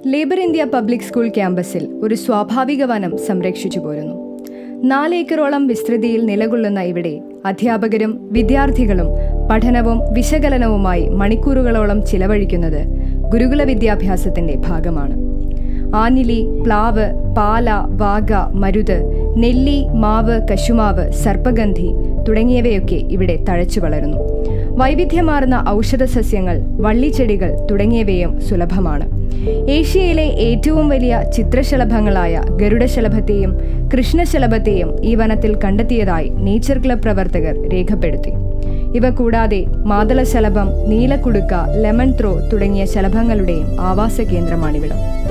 labour India public school ക്യാമ്പസിൽ ഒരു സ്വാഭാവിക വനം സംരക്ഷിച്ചു പോരുന്നു നാലേക്കറോളം വിസ്തൃതിയിൽ നിലകൊള്ളുന്ന ഇവിടെ അധ്യാപകരും വിദ്യാർത്ഥികളും പഠനവും വിശകലനവുമായി മണിക്കൂറുകളോളം ചിലവഴിക്കുന്നത് ഗുരുകുല വിദ്യാഭ്യാസത്തിന്റെ ഭാഗമാണ് ആനിലി പ്ലാവ് പാല വാഗ മരുത് നെല്ലി മാവ് കശുമാവ് സർപ്പഗന്ധി തുടങ്ങിയവയൊക്കെ ഇവിടെ തഴച്ചു വളരുന്നു വൈവിധ്യമാർന്ന ഔഷധ സസ്യങ്ങൾ വള്ളിച്ചെടികൾ തുടങ്ങിയവയും സുലഭമാണ് ഏഷ്യയിലെ ഏറ്റവും വലിയ ചിത്രശലഭങ്ങളായ ഗരുഡശലഭത്തെയും കൃഷ്ണശലഭത്തെയും ഈ വനത്തിൽ കണ്ടെത്തിയതായി നേച്ചർ ക്ലബ് പ്രവർത്തകർ രേഖപ്പെടുത്തി ഇവ കൂടാതെ മാതളശലഭം നീലക്കുടുക്ക ലെമൺ ത്രോ തുടങ്ങിയ ശലഭങ്ങളുടെയും ആവാസ കേന്ദ്രമാണിവിടം